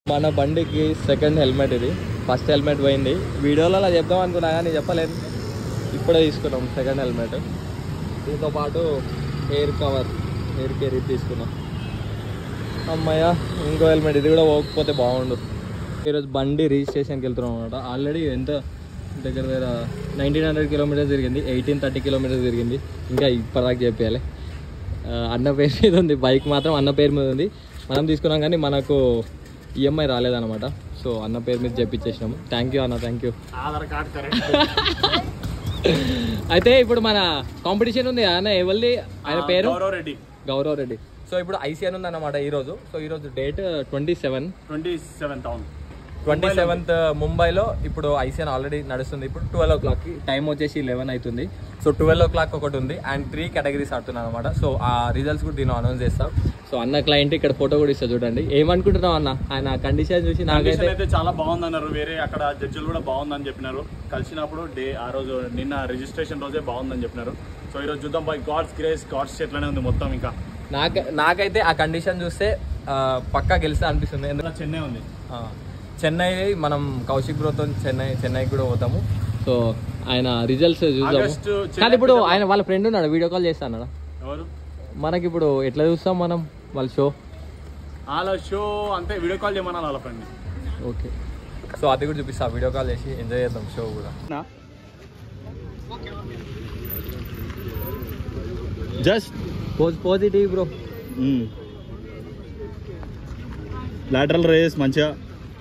మన బండికి second helmet ఇది ఫస్ట్ హెల్మెట్ పోయింది వీడియోలో అలా చెప్దాం అనుకున్నా కానీ చెప్పలేదు ఇప్పుడే తీసుకున్నాం సెకండ్ హెల్మెట్ దీంతో పాటు హెయిర్ కవర్ హెయిర్ కేర్ ఇది తీసుకున్నాం అమ్మయ్య ఇంకో హెల్మెట్ ఇది కూడా పోకపోతే బాగుండు ఈరోజు బండి రిజిస్ట్రేషన్కి వెళ్తున్నాం అనమాట ఆల్రెడీ ఎంత దగ్గర దగ్గర నైన్టీన్ హండ్రెడ్ కిలోమీటర్స్ తిరిగింది ఎయిటీన్ థర్టీ కిలోమీటర్స్ తిరిగింది ఇంకా ఇప్పటిదాకా చెప్పేయాలి ఆ, అన్న పేరు మీద ఉంది బైక్ మాత్రం అన్న పేరు మీద ఉంది మనం తీసుకున్నాం కానీ మనకు ఈఎంఐ రాలేదన్నమాట సో అన్న పేరు మీద చెప్పించేసినాము థ్యాంక్ యూ అన్న thank you Aadhaar card correct అయితే ఇప్పుడు మన కాంపిటీషన్ ఉంది అన్న ఎవరిది ఆయన పేరు గౌరవ్ రెడ్డి గౌరవ్ రెడ్డి సో ఇప్పుడు ఐసీఎన్ ఉంది అన్నమాట ఈ రోజు సో ఈ రోజు date twenty seven twenty seventh అవును ట్వంటీ సెవెంత్ ముంబైలో ఇప్పుడు ఐసీఎన్ ఆల్రెడీ నడుస్తుంది ఇప్పుడు ట్వెల్వ్ ఓ క్లాక్కి టైం వచ్చేసి లెవెన్ అవుతుంది సో ట్వెల్వ్ ఓ క్లాక్ ఒకటి ఉంది అండ్ త్రీ కేటగిరీస్ ఆడుతున్నాను అనమాట సో ఆ రిజల్ట్స్ కూడా దీనిలో అనౌన్స్ చేస్తాం సో అన్న క్లయింట్ ఇక్కడ ఫోటో కూడా ఇస్తా చూడండి ఏమనుకుంటున్నావు అన్న ఆయన కండిషన్ చూసి నాకైతే కండిషన్ అయితే చాలా బాగుందన్నారు వేరే అక్కడ జడ్జిలు కూడా బాగుందని చెప్పినారు కలిసినప్పుడు డే ఆ రోజు నిన్న రిజిస్ట్రేషన్ రోజే బాగుందని చెప్పినారు సో ఈ రోజు చూద్దాం బై గాడ్స్ గ్రేస్ గాడ్స్ చేట్లనే ఉంది మొత్తం ఇంకా నాకు నాకైతే ఆ కండిషన్ చూస్తే ఆ, పక్కా గెలిస్తే అనిపిస్తుంది ఎందుకంటే ఇంకా చెన్నై ఉంది ఆ, చెన్నై మనం కౌశిక్ బ్రోతో చెన్నై చెన్నైకి కూడా పోతాము సో ఆయన రిజల్ట్స్ చూద్దాము ఆగస్టు చెన్నై కానీ ఇప్పుడు ఆయన వాళ్ళ ఫ్రెండ్ ఉన్నాడు వీడియో కాల్ చేస్తాను ఎవరు మనకి ఇప్పుడు ఎట్లా చూస్తాం మనం వాళ్ళ షో వాళ్ళ షో అంతే వీడియో కాల్ చేయమన్నా వాళ్ళ ఫ్రెండ్ ఓకే సో అది కూడా చూపిస్తా వీడియో కాల్ చేసి ఎంజాయ్ చేద్దాం షో కూడా just pose positive bro lateral raise మంచిగా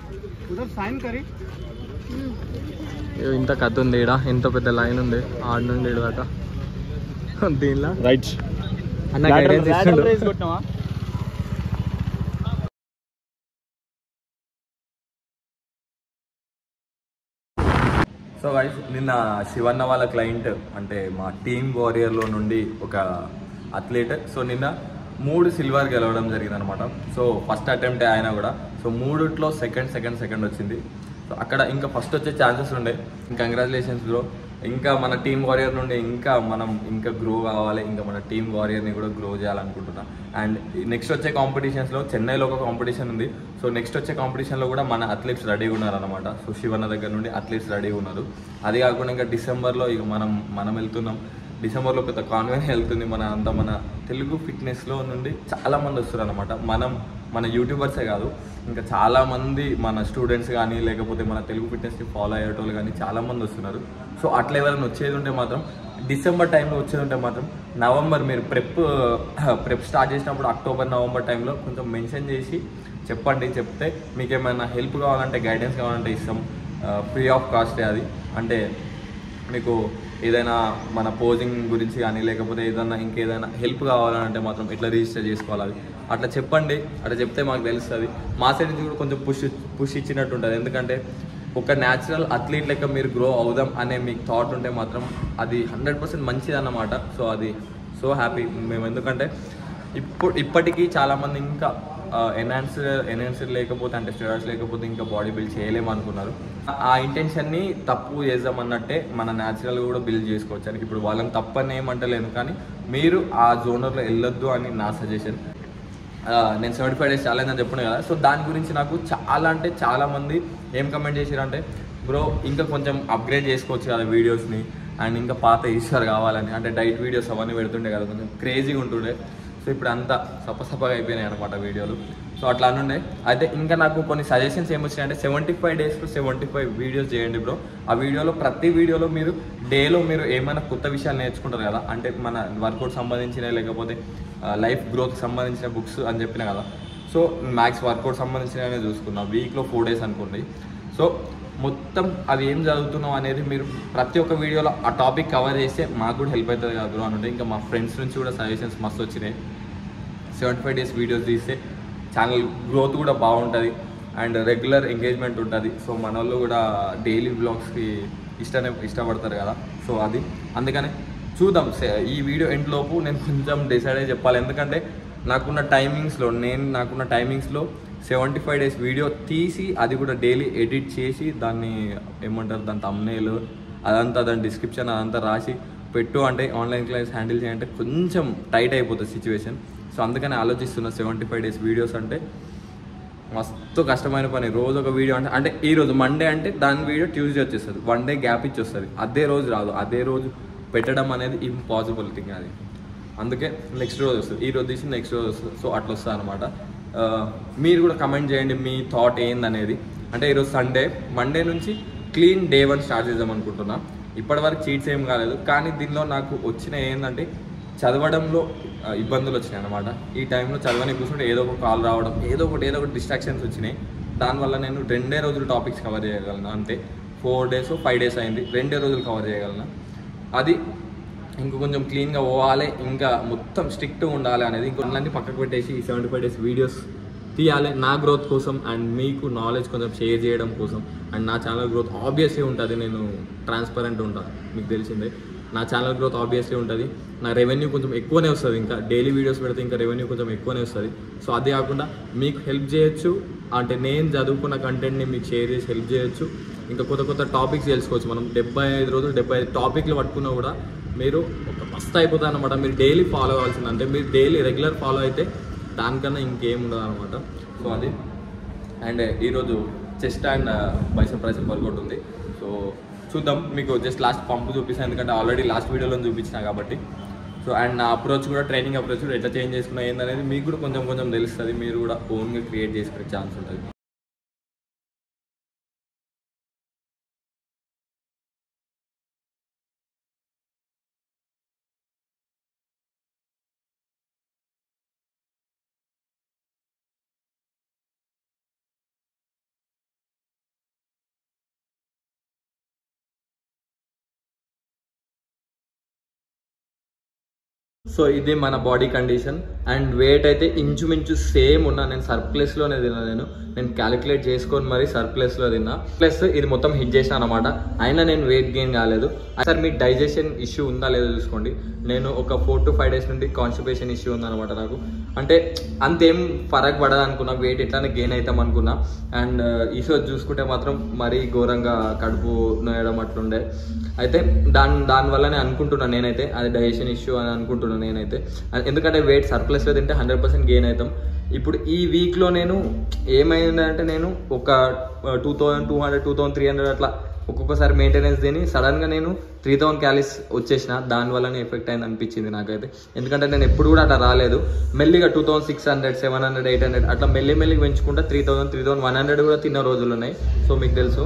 ఇంత కథ ఉంది ఈడ ఇంత పెద్ద లైన్ ఉంది ఆడ నుండి ఈడ దాకా దీనిలో రైట్ అన్న guidance ఇస్తుండు. కొట్టినావా సో గైస్ నిన్న శివన్న వాళ్ళ క్లయింట్ అంటే మా టీమ్ వారియర్లో నుండి ఒక అథ్లీట్ సో నిన్న మూడు సిల్వర్ గెలవడం జరిగింది అనమాట సో ఫస్ట్ అటెంప్ట్ ఆయన కూడా సో మూడిట్లో సెకండ్ సెకండ్ సెకండ్ వచ్చింది సో అక్కడ ఇంకా ఫస్ట్ వచ్చే ఛాన్సెస్ ఉండే కంగ్రాచులేషన్స్ బ్రో ఇంకా మన టీమ్ వారియర్ నుండి ఇంకా మనం ఇంకా గ్రో కావాలి ఇంకా మన టీమ్ వారియర్ని కూడా గ్రో చేయాలనుకుంటున్నా అండ్ నెక్స్ట్ వచ్చే కాంపిటీషన్స్లో చెన్నైలో ఒక కాంపిటీషన్ ఉంది సో నెక్స్ట్ వచ్చే కాంపిటీషన్లో కూడా మన అథ్లెట్స్ రెడీగా ఉన్నారనమాట సో శివన్న దగ్గర నుండి అథ్లెట్స్ రెడీగా ఉన్నారు అది కాకుండా ఇంకా డిసెంబర్లో ఇక మనం మనం వెళ్తున్నాం డిసెంబర్లో పెద్ద కాన్వెన్ వెళ్తుంది మన అంత మన తెలుగు ఫిట్నెస్లో నుండి చాలా మంది వస్తారు అనమాట మనం మన యూట్యూబర్సే కాదు ఇంకా చాలా మంది మన స్టూడెంట్స్ కానీ లేకపోతే మన తెలుగు ఫిట్నెస్ని ఫాలో అయ్యేటోళ్ళు కానీ చాలా మంది వస్తున్నారు సో అట్లా ఎవరైనా వచ్చేది ఉంటే మాత్రం డిసెంబర్ టైంలో వచ్చేది ఉంటే మాత్రం నవంబర్ మీరు ప్రెప్ ప్రెప్ స్టార్ట్ చేసినప్పుడు అక్టోబర్ నవంబర్ టైంలో కొంచెం మెన్షన్ చేసి చెప్పండి చెప్తే మీకు ఏమైనా హెల్ప్ కావాలంటే గైడెన్స్ కావాలంటే ఇస్తాం ఫ్రీ ఆఫ్ కాస్టే అది అంటే మీకు ఏదైనా మన పోజింగ్ గురించి కానీ లేకపోతే ఏదైనా ఇంకేదైనా హెల్ప్ కావాలంటే మాత్రం ఎట్లా రిజిస్టర్ చేసుకోవాలి అది అట్లా చెప్పండి అట్లా చెప్తే మాకు తెలుస్తుంది మా సైడ్ నుంచి కూడా కొంచెం పుష్ పుష్ ఇచ్చినట్టు ఉంటుంది ఎందుకంటే ఒక న్యాచురల్ అథ్లీట్ లెక్క మీరు గ్రో అవుదాం అనే మీకు థాట్ ఉంటే మాత్రం అది హండ్రెడ్ పర్సెంట్ మంచిది అన్నమాట సో అది సో హ్యాపీ మేము ఎందుకంటే ఇప్పుడు ఇప్పటికీ చాలామంది ఇంకా ఎన్హాన్స్ ఎన్హాన్స్ లేకపోతే అంటే స్టెరాయిడ్స్ లేకపోతే ఇంకా బాడీ బిల్డ్ చేయలేము అనుకున్నారు ఆ ఇంటెన్షన్ని తప్పు చేద్దాం అన్నట్టే మన న్యాచురల్ కూడా బిల్డ్ చేసుకోవచ్చు అని ఇప్పుడు వాళ్ళని తప్పని ఏమంటలేను కానీ మీరు ఆ జోనర్లో వెళ్ళొద్దు అని నా సజెషన్ నేను సెవెంటీ ఫైవ్ డేస్ ఛాలెంజ్ అని చెప్పిన కదా సో దాని గురించి నాకు చాలా అంటే చాలా మంది ఏం కమెంట్ చేశారంటే బ్రో ఇంకా కొంచెం అప్గ్రేడ్ చేసుకోవచ్చు కదా వీడియోస్ని అండ్ ఇంకా పాత ఈశ్వర్ కావాలని అంటే డైట్ వీడియోస్ అవన్నీ పెడుతుండే కదా కొంచెం క్రేజీగా ఉంటుండే సో ఇప్పుడు అంతా సపసపగా అయిపోయినాయి అనమాట వీడియోలు సో అట్లా అనుండే అయితే ఇంకా నాకు కొన్ని సజెషన్స్ ఏమొచ్చినాయంటే సెవెంటీ ఫైవ్ డేస్లో సెవెంటీ ఫైవ్ వీడియోస్ చేయండి బ్రో ఆ వీడియోలో ప్రతి వీడియోలో మీరు డేలో మీరు ఏమైనా కొత్త విషయాలు నేర్చుకుంటారు కదా అంటే మన వర్కౌట్ సంబంధించిన లేకపోతే లైఫ్ గ్రోత్ సంబంధించిన బుక్స్ అని చెప్పిన కదా సో మ్యాథ్స్ వర్కౌట్ సంబంధించినవే చూసుకున్నా వీక్లో ఫోర్ డేస్ అనుకోండి సో మొత్తం అవి ఏం చదువుతున్నాం అనేది మీరు ప్రతి ఒక్క వీడియోలో ఆ టాపిక్ కవర్ చేస్తే మాకు కూడా హెల్ప్ అవుతుంది కదా బ్రో అని అంటే ఇంకా మా ఫ్రెండ్స్ నుంచి కూడా సజెషన్స్ మస్తు వచ్చినాయి సెవెంటీ ఫైవ్ డేస్ వీడియోస్ తీస్తే ఛానల్ గ్రోత్ కూడా బాగుంటుంది అండ్ రెగ్యులర్ ఎంగేజ్మెంట్ ఉంటుంది సో మన వాళ్ళు కూడా డైలీ బ్లాగ్స్కి ఇష్టనే ఇష్టపడతారు కదా సో అది అందుకని చూద్దాం సే- ఈ వీడియో ఎండ్ లోపు నేను కొంచెం డిసైడ్ అయ్యి చెప్పాలి ఎందుకంటే నాకున్న టైమింగ్స్లో నేను నాకున్న టైమింగ్స్లో సెవెంటీ ఫైవ్ డేస్ వీడియో తీసి అది కూడా డైలీ ఎడిట్ చేసి దాన్ని ఏమంటారు దాని తమ్నేలు అదంతా దాని డిస్క్రిప్షన్ అదంతా రాసి పెట్టు అంటే ఆన్లైన్ క్లాస్ హ్యాండిల్ చేయాలంటే కొంచెం టైట్ అయిపోతుంది సిచ్యువేషన్ సో అందుకని ఆలోచిస్తున్న సెవెంటీ ఫైవ్ డేస్ వీడియోస్ అంటే మస్తు కష్టమైన పని రోజు ఒక వీడియో అంటే అంటే ఈ రోజు మండే అంటే దాని వీడియో ట్యూస్డే వచ్చేస్తుంది వన్ డే గ్యాప్ ఇచ్చి వస్తుంది అదే రోజు రాదు అదే రోజు పెట్టడం అనేది ఇంపాసిబుల్ థింగ్ అది అందుకే నెక్స్ట్ రోజు వస్తుంది ఈ రోజు తీసి నెక్స్ట్ రోజు వస్తుంది సో అట్లా వస్తుంది అనమాట మీరు కూడా కమెంట్ చేయండి మీ థాట్ ఏందనేది అంటే ఈరోజు సండే మండే నుంచి క్లీన్ డే వన్ స్టార్ట్ చేద్దాం అనుకుంటున్నా ఇప్పటివరకు చీట్స్ ఏం కాలేదు కానీ దీనిలో నాకు వచ్చిన ఏంటంటే చదవడంలో ఆ, ఇబ్బందులు వచ్చినాయి అనమాట ఈ టైంలో చదవని కూర్చుంటే ఏదో ఒక కాల్ రావడం ఏదో ఒకటి ఏదో ఒకటి డిస్ట్రాక్షన్స్ వచ్చినాయి దానివల్ల నేను రెండే రోజులు టాపిక్స్ కవర్ చేయగలను అంతే ఫోర్ డేస్ ఫైవ్ డేస్ అయింది రెండే రోజులు కవర్ చేయగలను అది ఇంకా కొంచెం క్లీన్గా పోవాలి ఇంకా మొత్తం స్ట్రిక్ట్గా ఉండాలి అనేది ఇంకొన్ని పక్కకు పెట్టేసి ఈ సెవెంటీ ఫైవ్ డేస్ వీడియోస్ తీయాలి నా గ్రోత్ కోసం అండ్ మీకు నాలెడ్జ్ కొంచెం షేర్ చేయడం కోసం అండ్ నా ఛానల్ గ్రోత్ ఆబ్వియస్లీ ఉంటుంది నేను ట్రాన్స్పరెంట్ ఉంటాను మీకు తెలిసిందే నా ఛానల్ గ్రోత్ ఆబ్వియస్లీ ఉంటుంది నా రెవెన్యూ కొంచెం ఎక్కువనే వస్తుంది ఇంకా డైలీ వీడియోస్ పెడితే ఇంకా రెవెన్యూ కొంచెం ఎక్కువనే వస్తుంది సో అదే కాకుండా మీకు హెల్ప్ చేయొచ్చు అంటే నేను చదువుకున్న కంటెంట్ని మీకు షేర్ చేసి హెల్ప్ చేయొచ్చు ఇంకా కొత్త కొత్త టాపిక్స్ తెలుసుకోవచ్చు మనం డెబ్బై ఐదు రోజులు డెబ్బై ఐదు టాపిక్లు పట్టుకున్నా కూడా మీరు ఒక మస్తు అయిపోతుంది అనమాట మీరు డైలీ ఫాలో అవ్వాల్సింది అంటే మీరు డైలీ రెగ్యులర్ ఫాలో అయితే దానికన్నా ఇంకేం ఉండదు అనమాట సో అది అండ్ ఈరోజు chest and bicep tricep workout ఉంది సో చూద్దాం మీకు జస్ట్ లాస్ట్ పంపు చూపిస్తాను ఎందుకంటే ఆల్రెడీ లాస్ట్ వీడియోలో చూపించిన కాబట్టి సో అండ్ నా అప్రోచ్ కూడా ట్రైనింగ్ అప్రోచ్ కూడా ఎట్లా చేంజ్ చేసుకున్నా ఏందనేది మీకు కూడా కొంచెం కొంచెం తెలుస్తుంది మీరు కూడా ఓన్గా క్రియేట్ చేసుకునే ఛాన్స్ ఉంటుంది సో ఇది మన బాడీ కండిషన్ అండ్ వెయిట్ అయితే ఇంచుమించు సేమ్ ఉన్నా నేను సర్ప్లెస్లోనే తిన్నా నేను నేను క్యాలిక్యులేట్ చేసుకొని మరి సర్ప్లెస్లో తిన్నా ప్లస్ ఇది మొత్తం హిట్ చేసిన అనమాట అయినా నేను వెయిట్ గెయిన్ కాలేదు సార్ మీ డైజెషన్ ఇష్యూ ఉందా లేదో చూసుకోండి నేను ఒక ఫోర్ టు ఫైవ్ డేస్ నుండి కాన్స్టిపేషన్ ఇష్యూ ఉందన్నమాట నాకు అంటే అంతేం ఫరక్ పడదు అనుకున్నా వెయిట్ ఎట్లానే గెయిన్ అవుతాం అనుకున్నా అండ్ ఈరోజు చూసుకుంటే మాత్రం మరీ ఘోరంగా కడుపు నొయ్యడం అట్లుండే అయితే దాని దానివల్లనే అనుకుంటున్నాను నేనైతే అది డైజెషన్ ఇష్యూ అని అనుకుంటున్నాను నేనైతే అ- ఎందుకంటే వెయిట్ సర్ప్లస్లో తింటే హండ్రెడ్ పర్సెంట్ గెయిన్ అవుతాం ఇప్పుడు ఈ వీక్లో నేను ఏమైందంటే నేను ఒక two thousand two hundred two thousand three hundred అట్లా ఒక్కొక్కసారి మెయింటెనెన్స్ తిని సడన్గా నేను త్రీ థౌసండ్ క్యాలీస్ వచ్చేసిన దానివల్లనే ఎఫెక్ట్ అయింది అనిపించింది నాకైతే ఎందుకంటే నేను ఎప్పుడు కూడా అట్లా రాలేదు మెల్లిగా two thousand six hundred seven hundred eight hundred అట్లా మెల్లి మెల్లిగా పెంచుకుంటా three thousand three thousand one hundred కూడా తిన్న రోజులు ఉన్నాయి సో మీకు తెలుసు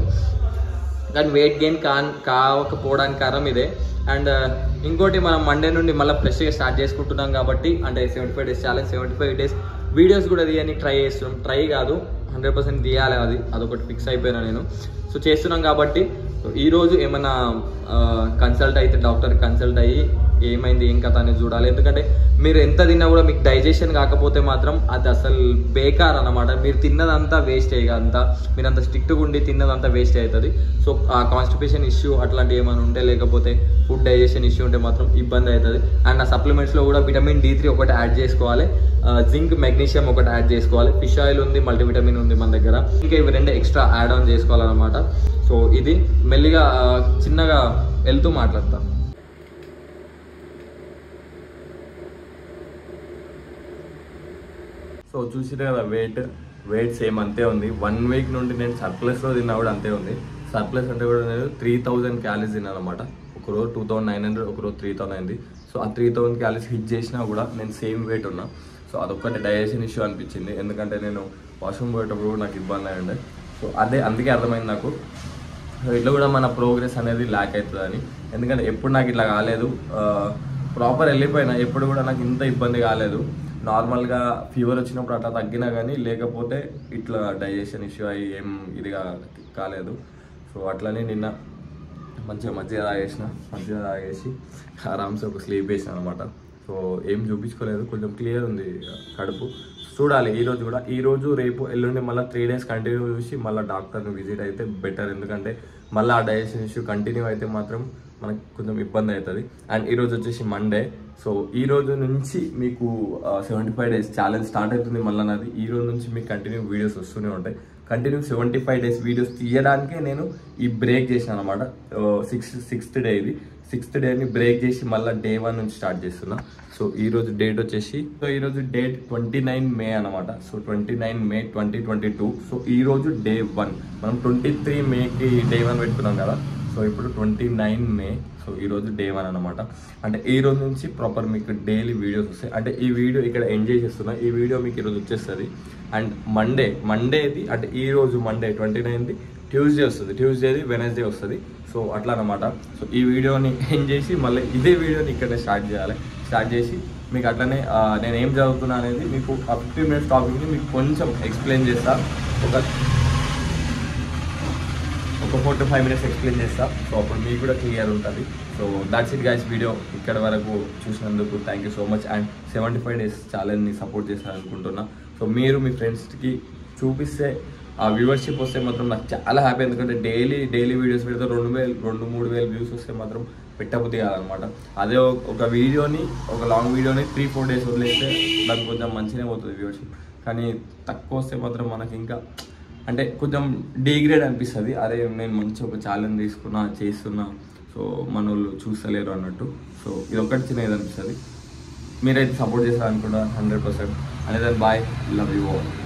కానీ వెయిట్ గెయిన్ కా కావకపోవడానికి కారణం ఇదే అండ్ ఇంకోటి మనం మండే నుండి మళ్ళీ ఫ్రెష్గా స్టార్ట్ చేసుకుంటున్నాం కాబట్టి అంటే seventy five days challenge seventy five days videos కూడా తీయని ట్రై చేస్తున్నాం ట్రై కాదు హండ్రెడ్ పర్సెంట్ తీయాలి అది అదొకటి ఫిక్స్ అయిపోయినా నేను సో చేస్తున్నాం కాబట్టి సో ఈరోజు ఏమైనా కన్సల్ట్ అయితే డాక్టర్ కన్సల్ట్ అయ్యి ఏమైంది ఏం కథ అనేది చూడాలి ఎందుకంటే మీరు ఎంత తిన్నా కూడా మీకు డైజెషన్ కాకపోతే మాత్రం అది అసలు బేకార్ అన్నమాట మీరు తిన్నదంతా వేస్ట్ అయ్యి అంతా మీరు అంత స్ట్రిక్ట్గా ఉండి తిన్నదంతా వేస్ట్ అవుతుంది సో ఆ కాన్స్టిపేషన్ ఇష్యూ అట్లాంటివి ఏమైనా ఉంటే లేకపోతే ఫుడ్ డైజెషన్ ఇష్యూ ఉంటే మాత్రం ఇబ్బంది అవుతుంది అండ్ ఆ సప్లిమెంట్స్లో కూడా విటమిన్ డి త్రీ ఒకటి యాడ్ చేసుకోవాలి జింక్ మెగ్నీషియం ఒకటి యాడ్ చేసుకోవాలి ఫిష్ ఆయిల్ ఉంది మల్టీవిటమిన్ ఉంది మన దగ్గర ఇంకా ఇవి రెండు ఎక్స్ట్రా యాడ్ ఆన్ చేసుకోవాలన్నమాట సో ఇది మెల్లిగా ఆ, చిన్నగా వెళ్తూ మాట్లాడతాం సో చూసిరే కదా వెయిట్ వెయిట్ సేమ్ అంతే ఉంది వన్ వీక్ నుండి నేను సర్ప్లస్లో తిన్నా కూడా అంతే ఉంది సర్ప్లస్ అంటే కూడా నేను త్రీ థౌజండ్ క్యాలీస్ తిన్నాను అనమాట ఒకరోజు టూ థౌసండ్ నైన్ హండ్రెడ్ ఒకరోజు త్రీ థౌసండ్ అయింది సో ఆ త్రీ థౌసండ్ క్యాలీస్ హిట్ చేసినా కూడా నేను సేమ్ వెయిట్ ఉన్నా సో అదొక్కటి డైజెషన్ ఇష్యూ అనిపించింది ఎందుకంటే నేను వాష్రూమ్ పోయేటప్పుడు కూడా నాకు ఇబ్బంది అయ్యండే సో అదే అందుకే అర్థమైంది నాకు సో ఇట్లా కూడా మన ప్రోగ్రెస్ అనేది ల్యాక్ అవుతుందని ఎందుకంటే ఎప్పుడు నాకు ఇట్లా కాలేదు ప్రాపర్ వెళ్ళిపోయినా ఎప్పుడు కూడా నాకు ఇంత ఇబ్బంది కాలేదు నార్మల్గా ఫీవర్ వచ్చినప్పుడు అట్లా తగ్గినా కానీ లేకపోతే ఇట్లా డైజెషన్ ఇష్యూ అయ్యి ఏం ఇది కా- కాలేదు సో అట్లనే నిన్న మంచిగా మజ్జిగ తాగేసిన మజ్జిగ తాగేసి ఆరామ్సే ఒక స్లీప్ వేసిన అనమాట సో ఏం చూపించుకోలేదు కొంచెం క్లియర్ ఉంది కడుపు చూడాలి ఈ రోజు కూడా ఈ రోజు రేపు ఎల్లుండి మళ్ళీ త్రీ డేస్ కంటిన్యూ చూసి మళ్ళీ డాక్టర్ని విజిట్ అయితే బెటర్ ఎందుకంటే మళ్ళీ ఆ డైజెషన్ ఇష్యూ కంటిన్యూ అయితే మాత్రం మనకు కొంచెం ఇబ్బంది అవుతుంది అండ్ ఈ రోజు వచ్చేసి మండే సో ఈ రోజు నుంచి మీకు seventy five days challenge start అవుతుంది మళ్ళీ నాది ఈ రోజు నుంచి మీకు కంటిన్యూ వీడియోస్ వస్తూనే ఉంటాయి continue seventy five days videos తీయడానికే నేను ఈ బ్రేక్ చేసిన అనమాట సిక్స్ సిక్స్త్ డే ఇది సిక్స్త్ డేని బ్రేక్ చేసి మళ్ళీ డే వన్ నుంచి స్టార్ట్ చేస్తున్నా సో ఈ రోజు డేట్ వచ్చేసి సో ఈ రోజు డేట్ ట్వంటీ నైన్ మే అనమాట so twenty nine May twenty twenty two so ఈ రోజు డే వన్ మనం ట్వంటీ త్రీ మేకి డే వన్ పెట్టుకున్నాం కదా సో ఇప్పుడు ట్వంటీ నైన్ మే సో ఈ రోజు డే వన్ అనమాట అంటే ఈ రోజు నుంచి ప్రాపర్ మీకు డైలీ వీడియోస్ వస్తాయి అంటే ఈ వీడియో ఇక్కడ ఎంజాయ్ చేస్తున్నా ఈ వీడియో మీకు ఈరోజు వచ్చేస్తుంది అండ్ మండే మండేది అంటే ఈ రోజు మండే ట్వంటీ నైన్ది ట్యూస్డే వస్తుంది ట్యూస్డేది వెనస్డే వస్తుంది సో అట్లా అనమాట సో ఈ వీడియోని ఎండ్ చేసి మళ్ళీ ఇదే వీడియోని ఇక్కడనే స్టార్ట్ చేయాలి స్టార్ట్ చేసి మీకు అట్లనే ఆ, నేను ఏం చదువుతున్నా అనేది మీకు ఫిఫ్టీన్ మినిట్స్ టాపిక్ని మీకు కొంచెం ఎక్స్ప్లెయిన్ చేస్తా ఒక ఒక four to five minutes explain చేస్తా సో అప్పుడు మీకు కూడా క్లియర్ ఉంటుంది so that's it guys video ఇక్కడ వరకు చూసినందుకు thank you so much and seventy five days ఛాలెంజ్ని సపోర్ట్ చేస్తారనుకుంటున్నా సో మీరు మీ ఫ్రెండ్స్కి చూపిస్తే ఆ వ్యూవర్షిప్ వస్తే మాత్రం నాకు చాలా హ్యాపీ ఎందుకంటే డైలీ డైలీ వీడియోస్ పెడితే రెండు వేలు రెండు మూడు వేలు వ్యూస్ వస్తే మాత్రం పెట్టబుద్ధి కాదనమాట అదే ఒక- ఒక వీడియోని ఒక లాంగ్ వీడియోని త్రీ ఫోర్ డేస్ వదిలేస్తే నాకు కొంచెం మంచిగానే పోతుంది వ్యూవర్షిప్ కానీ తక్కువ వస్తే మాత్రం మనకి ఇంకా అంటే కొంచెం డిగ్రేడ్ అనిపిస్తుంది అదే నేను మంచి ఒక ఛాలెంజ్ తీసుకున్నా చేస్తున్నా సో మన వాళ్ళు చూస్తలేరు అన్నట్టు సో ఇది ఒకటి చిన్నది అనిపిస్తుంది మీరైతే సపోర్ట్ చేస్తారనుకుంటా హండ్రెడ్ పర్సెంట్ అనేది బాయ్ లవ్ యూ ఆల్